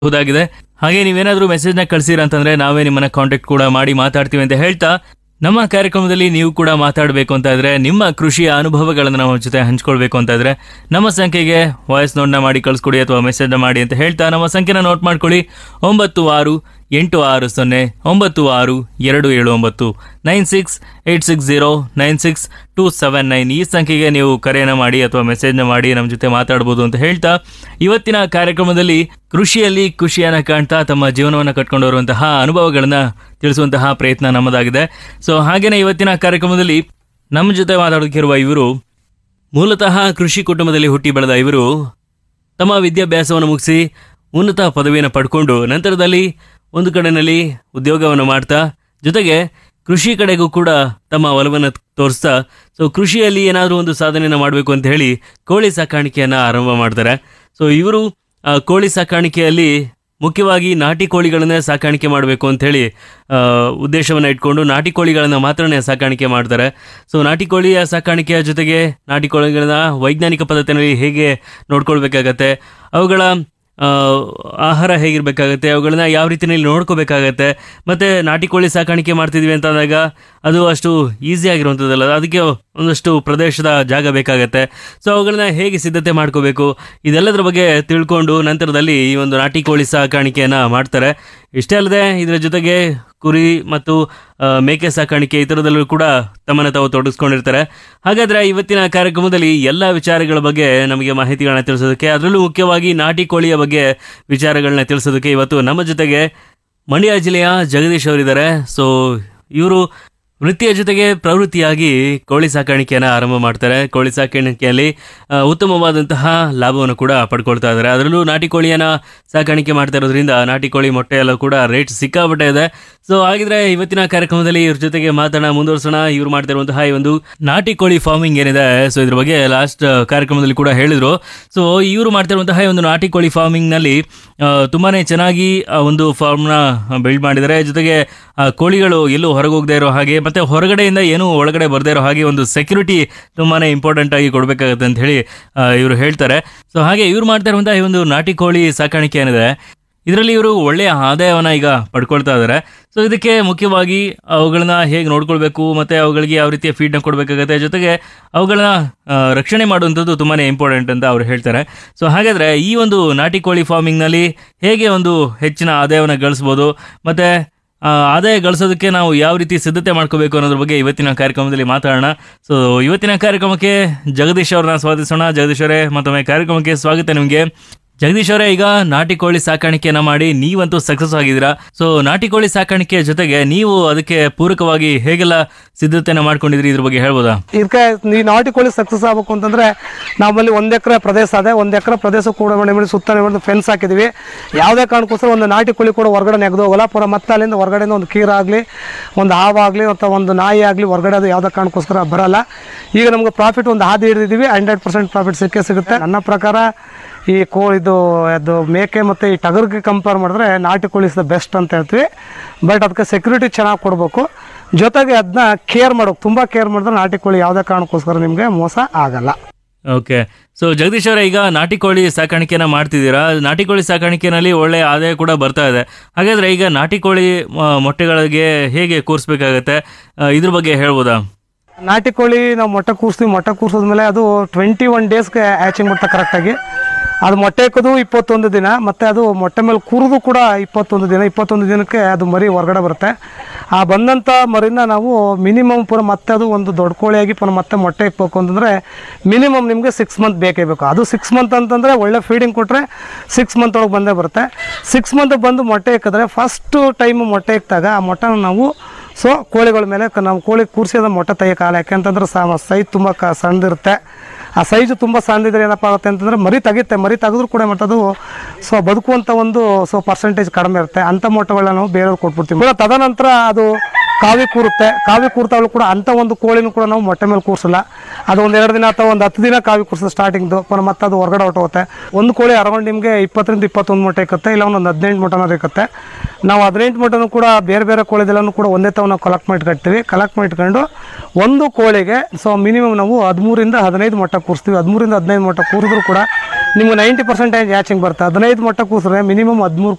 ಹೌದಾಗಿದೆ ಹಾಗೆ ನೀವೇನಾದ್ರೂ ಮೆಸೇಜ್ನ ಕಳ್ಸಿರ ಅಂತಂದ್ರೆ ನಾವೇ ನಿಮ್ಮನ್ನ ಕಾಂಟ್ಯಾಕ್ಟ್ ಕೂಡ ಮಾಡಿ ಮಾತಾಡ್ತೀವಿ ಅಂತ ಹೇಳ್ತಾ ನಮ್ಮ ಕಾರ್ಯಕ್ರಮದಲ್ಲಿ ನೀವು ಕೂಡ ಮಾತಾಡಬೇಕು ಅಂತ ಇದ್ರೆ ನಿಮ್ಮ ಕೃಷಿಯ ಅನುಭವಗಳನ್ನು ನಮ್ಮ ಜೊತೆ ಹಂಚ್ಕೊಳ್ಬೇಕು ಅಂತ ಇದ್ರೆ ನಮ್ಮ ಸಂಖ್ಯೆಗೆ ವಾಯ್ಸ್ ನೋಟ್ನ ಮಾಡಿ ಕಳಿಸ್ಕೊಡಿ ಅಥವಾ ಮೆಸೇಜ್ನ ಮಾಡಿ ಅಂತ ಹೇಳ್ತಾ ನಮ್ಮ ಸಂಖ್ಯೆನ ನೋಟ್ ಮಾಡ್ಕೊಳ್ಳಿ ಒಂಬತ್ತು ಆರು ಎಂಟು ಆರು ಸೊನ್ನೆ ಒಂಬತ್ತು ಆರು ಎರಡು ಏಳು ಒಂಬತ್ತು nine six eight six zero nine six two seven nine ಈ ಸಂಖ್ಯೆಗೆ ನೀವು ಕರೆಯನ್ನು ಮಾಡಿ ಅಥವಾ ಮೆಸೇಜ್ನ ಮಾಡಿ ನಮ್ಮ ಜೊತೆ ಮಾತಾಡ್ಬೋದು ಅಂತ ಹೇಳ್ತಾ ಇವತ್ತಿನ ಕಾರ್ಯಕ್ರಮದಲ್ಲಿ ಕೃಷಿಯಲ್ಲಿ ಖುಷಿಯನ್ನ ಕಾಣ್ತಾ ತಮ್ಮ ಜೀವನವನ್ನು ಕಟ್ಕೊಂಡು ಬರುವಂತಹ ಅನುಭವಗಳನ್ನ ತಿಳಿಸುವಂತಹ ಪ್ರಯತ್ನ ನಮ್ಮದಾಗಿದೆ ಸೊ ಹಾಗೇನೆ ಇವತ್ತಿನ ಕಾರ್ಯಕ್ರಮದಲ್ಲಿ ನಮ್ಮ ಜೊತೆ ಮಾತಾಡೋದಕ್ಕಿರುವ ಇವರು ಮೂಲತಃ ಕೃಷಿ ಕುಟುಂಬದಲ್ಲಿ ಹುಟ್ಟಿ ಬೆಳೆದ ಇವರು ತಮ್ಮ ವಿದ್ಯಾಭ್ಯಾಸವನ್ನು ಮುಗಿಸಿ ಉನ್ನತ ಪದವಿಯನ್ನು ಪಡ್ಕೊಂಡು ನಂತರದಲ್ಲಿ ಒಂದು ಕಡೆಯಲ್ಲಿ ಉದ್ಯೋಗವನ್ನು ಮಾಡ್ತಾ ಜೊತೆಗೆ ಕೃಷಿ ಕಡೆಗೂ ಕೂಡ ತಮ್ಮ ಒಲವನ್ನು ತೋರಿಸ್ತಾ ಸೊ ಕೃಷಿಯಲ್ಲಿ ಏನಾದರೂ ಒಂದು ಸಾಧನೆಯನ್ನು ಮಾಡಬೇಕು ಅಂತ ಹೇಳಿ ಕೋಳಿ ಸಾಕಾಣಿಕೆಯನ್ನು ಆರಂಭ ಮಾಡ್ತಾರೆ ಸೊ ಇವರು ಆ, ಕೋಳಿ ಸಾಕಾಣಿಕೆಯಲ್ಲಿ ಮುಖ್ಯವಾಗಿ ನಾಟಿ ಕೋಳಿಗಳನ್ನೇ ಸಾಕಾಣಿಕೆ ಮಾಡಬೇಕು ಅಂತ ಹೇಳಿ ಉದ್ದೇಶವನ್ನು ಇಟ್ಕೊಂಡು ನಾಟಿ ಕೋಳಿಗಳನ್ನು ಮಾತ್ರನೇ ಸಾಕಾಣಿಕೆ ಮಾಡ್ತಾರೆ ಸೊ ನಾಟಿ ಕೋಳಿಯ ಸಾಕಾಣಿಕೆಯ ಜೊತೆಗೆ ನಾಟಿ ಕೋಳಿಗಳನ್ನ ವೈಜ್ಞಾನಿಕ ಪದ್ಧತಿಯಲ್ಲಿ ಹೇಗೆ ನೋಡ್ಕೊಳ್ಬೇಕಾಗತ್ತೆ ಅವುಗಳ ಆ, ಆಹಾರ ಹೇಗಿರಬೇಕಾಗತ್ತೆ ಅವುಗಳನ್ನ ಯಾವ ರೀತಿಯಲ್ಲಿ ನೋಡ್ಕೋಬೇಕಾಗತ್ತೆ ಮತ್ತು ನಾಟಿ ಕೋಳಿ ಸಾಕಾಣಿಕೆ ಮಾಡ್ತಿದ್ವಿ ಅಂತ ಅಂದಾಗ ಅದು ಅಷ್ಟು ಈಸಿ ಆಗಿರುವಂಥದ್ದಲ್ಲ ಅದಕ್ಕೆ ಒಂದಷ್ಟು ಪ್ರದೇಶದ ಜಾಗ ಬೇಕಾಗತ್ತೆ ಸೊ ಅವುಗಳನ್ನ ಹೇಗೆ ಸಿದ್ಧತೆ ಮಾಡ್ಕೋಬೇಕು ಇದೆಲ್ಲದರ ಬಗ್ಗೆ ತಿಳ್ಕೊಂಡು ನಂತರದಲ್ಲಿ ಈ ಒಂದು ನಾಟಿ ಕೋಳಿ ಸಾಕಾಣಿಕೆಯನ್ನು ಮಾಡ್ತಾರೆ ಇಷ್ಟೇ ಅಲ್ಲದೆ ಇದರ ಜೊತೆಗೆ ಕುರಿ ಮತ್ತು ಆ, ಮೇಕೆ ಸಾಕಾಣಿಕೆ ಈ ಥರದಲ್ಲೂ ಕೂಡ ತಮ್ಮನ್ನು ತಾವು ತೊಡಗಿಸ್ಕೊಂಡಿರ್ತಾರೆ ಹಾಗಾದ್ರೆ ಇವತ್ತಿನ ಕಾರ್ಯಕ್ರಮದಲ್ಲಿ ಎಲ್ಲ ವಿಚಾರಗಳ ಬಗ್ಗೆ ನಮಗೆ ಮಾಹಿತಿಗಳನ್ನ ತಿಳಿಸೋದಕ್ಕೆ ಅದರಲ್ಲೂ ಮುಖ್ಯವಾಗಿ ನಾಟಿ ಕೋಳಿಯ ಬಗ್ಗೆ ವಿಚಾರಗಳನ್ನ ತಿಳಿಸೋದಕ್ಕೆ ಇವತ್ತು ನಮ್ಮ ಜೊತೆಗೆ ಮಂಡ್ಯ ಜಿಲ್ಲೆಯ ಜಗದೀಶ್ ಅವರಿದ್ದಾರೆ ಸೊ ಇವರು ವೃತ್ತಿಯ ಜೊತೆಗೆ ಪ್ರವೃತ್ತಿಯಾಗಿ ಕೋಳಿ ಸಾಕಾಣಿಕೆಯನ್ನು ಆರಂಭ ಮಾಡ್ತಾರೆ ಕೋಳಿ ಸಾಕಾಣಿಕೆಯಲ್ಲಿ ಆ, ಉತ್ತಮವಾದಂತಹ ಲಾಭವನ್ನು ಕೂಡ ಪಡ್ಕೊಳ್ತಾ ಇದ್ದಾರೆ ಅದರಲ್ಲೂ ನಾಟಿ ಕೋಳಿಯನ್ನು ಸಾಕಾಣಿಕೆ ಮಾಡ್ತಾ ಇರೋದ್ರಿಂದ ನಾಟಿ ಕೋಳಿ ಮೊಟ್ಟೆ ಎಲ್ಲ ಕೂಡ ರೇಟ್ ಸಿಕ್ಕಾಪಟ್ಟೆ ಇದೆ ಸೊ ಹಾಗಿದ್ರೆ ಇವತ್ತಿನ ಕಾರ್ಯಕ್ರಮದಲ್ಲಿ ಇವ್ರ ಜೊತೆಗೆ ಮಾತಾಡೋಣ ಮುಂದುವರ್ಸೋಣ ಇವ್ರು ಮಾಡ್ತಾ ಇರುವಂತಹ ಈ ಒಂದು ನಾಟಿ ಕೋಳಿ ಫಾರ್ಮಿಂಗ್ ಏನಿದೆ ಸೊ ಇದ್ರ ಬಗ್ಗೆ ಲಾಸ್ಟ್ ಕಾರ್ಯಕ್ರಮದಲ್ಲಿ ಕೂಡ ಹೇಳಿದ್ರು ಸೊ ಇವರು ಮಾಡ್ತಾ ಇರುವಂತಹ ಈ ಒಂದು ನಾಟಿ ಕೋಳಿ ಫಾರ್ಮಿಂಗ್ ನಲ್ಲಿ ಆ, ತುಂಬಾನೇ ಚೆನ್ನಾಗಿ ಆ ಒಂದು ಫಾರ್ಮ್ನ ಬಿಲ್ಡ್ ಮಾಡಿದ್ದಾರೆ ಜೊತೆಗೆ ಆ ಕೋಳಿಗಳು ಎಲ್ಲೂ ಹೊರಗೆ ಹೋಗದೆ ಇರೋ ಹಾಗೆ ಮತ್ತೆ ಹೊರಗಡೆಯಿಂದ ಏನೂ ಒಳಗಡೆ ಬರದೇ ಇರೋ ಹಾಗೆ ಒಂದು ಸೆಕ್ಯೂರಿಟಿ ತುಂಬಾನೇ ಇಂಪಾರ್ಟೆಂಟ್ ಆಗಿ ಕೊಡಬೇಕಾಗುತ್ತೆ ಅಂತ ಹೇಳಿ ಇವರು ಹೇಳ್ತಾರೆ ಸೊ ಹಾಗೆ ಇವ್ರು ಮಾಡ್ತಾ ಇರುವಂತಹ ಈ ಒಂದು ನಾಟಿ ಕೋಳಿ ಸಾಕಾಣಿಕೆ ಏನಿದೆ ಇದರಲ್ಲಿ ಇವರು ಒಳ್ಳೆಯ ಆದಾಯವನ್ನ ಈಗ ಪಡ್ಕೊಳ್ತಾ ಇದ್ದಾರೆ ಸೊ ಇದಕ್ಕೆ ಮುಖ್ಯವಾಗಿ ಅವುಗಳನ್ನ ಹೇಗೆ ನೋಡ್ಕೊಳ್ಬೇಕು ಮತ್ತೆ ಅವುಗಳಿಗೆ ಯಾವ ರೀತಿಯ ಫೀಡ್ನ ಕೊಡಬೇಕಾಗತ್ತೆ ಜೊತೆಗೆ ಅವುಗಳನ್ನ ಆ, ರಕ್ಷಣೆ ಮಾಡುವಂಥದ್ದು ತುಂಬಾನೇ ಇಂಪಾರ್ಟೆಂಟ್ ಅಂತ ಅವ್ರು ಹೇಳ್ತಾರೆ ಸೊ ಹಾಗಾದ್ರೆ ಈ ಒಂದು ನಾಟಿ ಕೋಳಿ ಫಾರ್ಮಿಂಗ್ನಲ್ಲಿ ಹೇಗೆ ಒಂದು ಹೆಚ್ಚಿನ ಆದಾಯವನ್ನು ಗಳಿಸ್ಬೋದು ಮತ್ತೆ ಆ, ಆದಾಯ ಗಳಿಸೋದಕ್ಕೆ ನಾವು ಯಾವ ರೀತಿ ಸಿದ್ಧತೆ ಮಾಡ್ಕೋಬೇಕು ಅನ್ನೋದ್ರ ಬಗ್ಗೆ ಇವತ್ತಿನ ಕಾರ್ಯಕ್ರಮದಲ್ಲಿ ಮಾತಾಡೋಣ ಸೊ ಇವತ್ತಿನ ಕಾರ್ಯಕ್ರಮಕ್ಕೆ ಜಗದೀಶ್ ಅವ್ರನ್ನ ಸ್ವಾಗತಿಸೋಣ ಜಗದೀಶ್ ಅವರೇ ಮತ್ತೊಮ್ಮೆ ಕಾರ್ಯಕ್ರಮಕ್ಕೆ ಸ್ವಾಗತ ನಿಮಗೆ ಜಗದೀಶ್ ಅವರೇ ಈಗ ನಾಟಿ ಕೋಳಿ ಸಾಕಾಣಿಕೆಯನ್ನ ಮಾಡಿ ನೀವಂತೂ ಸಕ್ಸಸ್ ಆಗಿದ್ದೀರಾ ಸೊ ನಾಟಿ ಕೋಳಿ ಸಾಕಾಣಿಕೆಯ ಜೊತೆಗೆ ನೀವು ಅದಕ್ಕೆ ಪೂರಕವಾಗಿ ಹೇಗೆಲ್ಲ ಸಿದ್ಧತೆಯನ್ನ ಮಾಡ್ಕೊಂಡಿದ್ರಿ ಇದ್ರ ಬಗ್ಗೆ ಹೇಳ್ಬೋದಾ ಇದಕ್ಕೆ ಈ ನಾಟಿ ಕೋಳಿ ಸಕ್ಸಸ್ ಆಗಬೇಕು ಅಂತಂದ್ರೆ ನಮ್ಮಲ್ಲಿ ಒಂದ್ ಎಕರೆ ಪ್ರದೇಶ ಅದೇ ಒಂದ್ ಎಕರೆ ಪ್ರದೇಶ ಕೂಡ ಮಾಡಿ ಮಾಡಿ ಸುತ್ತ ಮಾಡಿ ಫೆನ್ಸ್ ಹಾಕಿದೀವಿ ಯಾವುದೇ ಕಾರಣಕ್ಕೋಸ್ಕರ ಒಂದು ನಾಟಿ ಕೋಳಿ ಕೂಡ ಹೊರಗಡೆ ನೆಗೆದು ಹೋಗಲ್ಲ ಪುರ ಮತ್ತೆ ಅಲ್ಲಿಂದ ಹೊರಗಡೆಯಿಂದ ಒಂದು ಕೀರಾಗಲಿ ಒಂದು ಹಾವಾಗಲಿ ಅಥವಾ ಒಂದು ನಾಯಿ ಆಗಲಿ ಹೊರಗಡೆ ಅದು ಯಾವುದೇ ಕಾರಣಕ್ಕೋಸ್ಕರ ಬರಲ್ಲ ಈಗ ನಮ್ಗೆ ಪ್ರಾಫಿಟ್ ಒಂದು ಹಾದಿ ಹಿಡಿದಿದ್ದೀವಿ ಹಂಡ್ರೆಡ್ ಪರ್ಸೆಂಟ್ ಪ್ರಾಫಿಟ್ ಸಿಕ್ಕೇ ಸಿಗುತ್ತೆ ನನ್ನ ಪ್ರಕಾರ ಈ ಕೋ ಇದು ಅದು ಮೇಕೆ ಮತ್ತು ಈ ಟಗರ್ಗೆ ಕಂಪೇರ್ ಮಾಡಿದ್ರೆ ನಾಟಿ ಕೋಳಿ ಇಸ್ ದ ಬೆಸ್ಟ್ ಅಂತ ಹೇಳ್ತೀವಿ ಬಟ್ ಅದಕ್ಕೆ ಸೆಕ್ಯೂರಿಟಿ ಚೆನ್ನಾಗಿ ಕೊಡಬೇಕು ಜೊತೆಗೆ ಅದನ್ನ ಕೇರ್ ಮಾಡೋಕೆ ತುಂಬ ಕೇರ್ ಮಾಡಿದ್ರೆ ನಾಟಿ ಕೋಳಿ ಯಾವುದೇ ಕಾರಣಕ್ಕೋಸ್ಕರ ನಿಮಗೆ ಮೋಸ ಆಗಲ್ಲ ಓಕೆ ಸೊ ಜಗದೀಶ್ ಅವರೇ ಈಗ ನಾಟಿ ಕೋಳಿ ಸಾಕಾಣಿಕೆನ ಮಾಡ್ತಿದ್ದೀರಾ ನಾಟಿ ಕೋಳಿ ಸಾಕಾಣಿಕೆನಲ್ಲಿ ಒಳ್ಳೆ ಆದಾಯ ಕೂಡ ಬರ್ತಾ ಇದೆ ಹಾಗಾದ್ರೆ ಈಗ ನಾಟಿ ಕೋಳಿ ಆ, ಮೊಟ್ಟೆಗಳಿಗೆ ಹೇಗೆ ಕೂರಿಸ್ಬೇಕಾಗತ್ತೆ ಆ, ಇದ್ರ ಬಗ್ಗೆ ಹೇಳ್ಬೋದಾ ನಾಟಿ ಕೋಳಿ ನಾವು ಮೊಟ್ಟೆ ಕೂರಿಸ್ತೀವಿ ಮೊಟ್ಟೆ ಕೂರಿಸಿದ್ಮೇಲೆ ಅದು ಟ್ವೆಂಟಿ ಒನ್ ಡೇಸ್ಗೆ ಹ್ಯಾಚಿಂಗ್ ಮಾಡುತ್ತೆ ಕರೆಕ್ಟಾಗಿ ಅದು ಮೊಟ್ಟೆ ಇಕ್ಕೋದು ಇಪ್ಪತ್ತೊಂದು ದಿನ ಮತ್ತು ಅದು ಮೊಟ್ಟೆ ಮೇಲೆ ಕೂರಿದು ಕೂಡ ಇಪ್ಪತ್ತೊಂದು ದಿನ ಇಪ್ಪತ್ತೊಂದು ದಿನಕ್ಕೆ ಅದು ಮರಿ ಹೊರಗಡೆ ಬರುತ್ತೆ ಆ ಬಂದಂಥ ಮರಿನ ನಾವು ಮಿನಿಮಮ್ ಪುನಃ ಮತ್ತೆ ಅದು ಒಂದು ದೊಡ್ಡ ಕೋಳಿಯಾಗಿ ಪುನಃ ಮತ್ತೆ ಮೊಟ್ಟೆ ಇಕ್ಬೇಕು ಅಂತಂದರೆ ಮಿನಿಮಮ್ ನಿಮಗೆ ಸಿಕ್ಸ್ ಮಂತ್ ಬೇಕೇ ಬೇಕು ಅದು ಸಿಕ್ಸ್ ಮಂತ್ ಅಂತಂದರೆ ಒಳ್ಳೆ ಫೀಡಿಂಗ್ ಕೊಟ್ಟರೆ ಸಿಕ್ಸ್ ಮಂತ್ ಒಳಗೆ ಬಂದೇ ಬರುತ್ತೆ ಸಿಕ್ಸ್ ಮಂತ್ ಬಂದು ಮೊಟ್ಟೆ ಇಕ್ಕಿದ್ರೆ ಫಸ್ಟು ಟೈಮ್ ಮೊಟ್ಟೆ ಇಕ್ಕಿದಾಗ ಆ ಮೊಟ್ಟೆನ ನಾವು ಸೊ ಕೋಳಿಗಳ ಮೇಲೆ ಕ- ನಾವು ಕೋಳಿ ಕೂರಿಸಿದ ಮೊಟ್ಟೆ ತೆಗಿಯೋಕ್ಕಾಗಲ್ಲ ಯಾಕೆಂತಂದ್ರೆ ಸೈಜ್ ತುಂಬ ಕ ಸಣ್ಣದಿರುತ್ತೆ ಆ ಸೈಜು ತುಂಬ ಸಣ್ಣದಿದ್ರೆ ಏನಪ್ಪ ಆಗುತ್ತೆ ಅಂತಂದರೆ ಮರಿ ತೆಗಿತೆ ಮರಿ ತೆಗೆದ್ರು ಕೂಡ ಮತ್ತೆ ಅದು ಸೊ ಬದುಕುವಂಥ ಒಂದು ಸೊ ಪರ್ಸೆಂಟೇಜ್ ಕಡಿಮೆ ಇರುತ್ತೆ ಅಂಥ ಮೊಟ್ಟೆಗಳನ್ನ ನಾವು ಬೇರೆಯವ್ರಿಗೆ ಕೊಟ್ಬಿಡ್ತೀವಿ ಕೂಡ ತದನಂತರ ಅದು ಕಾವಿ ಕೂರುತ್ತೆ ಕಾವಿ ಕೂರ್ತಾವಳು ಕೂಡ ಅಂಥ ಒಂದು ಕೋಳಿನೂ ಕೂಡ ನಾವು ಮೊಟ್ಟೆ ಮೇಲೆ ಕೂರಿಸಲ್ಲ ಅದು ಒಂದು ಎರಡು ದಿನ ಅಥವಾ ಒಂದು ಹತ್ತು ದಿನ ಕಾವಿ ಕೂರಿಸೋದು ಸ್ಟಾರ್ಟಿಂಗ್ದು ಪುನಃ ಮತ್ತೆ ಅದು ಹೊರಗಡೆ ಹೊಟ್ಟೋಗುತ್ತೆ ಒಂದು ಕೋಳಿ ಅರೌಂಡ್ ನಿಮಗೆ ಇಪ್ಪತ್ತರಿಂದ ಇಪ್ಪತ್ತೊಂದು ಮೊಟ್ಟೆ ಇಕ್ಕತ್ತೆ ಇಲ್ಲ ಒಂದು ಹದಿನೆಂಟು ಮೊಟ್ಟೆನ ಇಕ್ಕತ್ತೆ ನಾವು ಹದಿನೆಂಟು ಮೊಟ್ಟೆನೂ ಕೂಡ ಬೇರೆ ಬೇರೆ ಕೋಳಿದೆಲ್ಲನೂ ಕೂಡ ಒಂದೇ ತಾವು ನಾವು ಕಲೆಕ್ಟ್ ಮಾಡಿಟ್ಕೊಳ್ತೀವಿ ಕಲೆಕ್ಟ್ ಮಾಡಿಟ್ಕೊಂಡು ಒಂದು ಕೋಳಿಗೆ ಸೊ ಮಿನಿಮಮ್ ನಾವು ಹದಿಮೂರಿಂದ ಹದಿನೈದು ಮೊಟ್ಟೆ ಕೂರಿಸ್ತೀವಿ ಹದಿಮೂರಿಂದ ಹದಿನೈದು ಮೊಟ್ಟೆ ಕೂರಿದ್ರು ಕೂಡ ನಿಮ್ಗೆ ನೈಂಟಿ ಪರ್ಸೆಂಟೇಜ್ ಹ್ಯಾಚಿಂಗ್ ಬರುತ್ತೆ ಹದಿನೈದು ಮೊಟ್ಟೆ ಕೂರಿಸಿದ್ರೆ ಮಿನಿಮಮ್ ಹದಿಮೂರು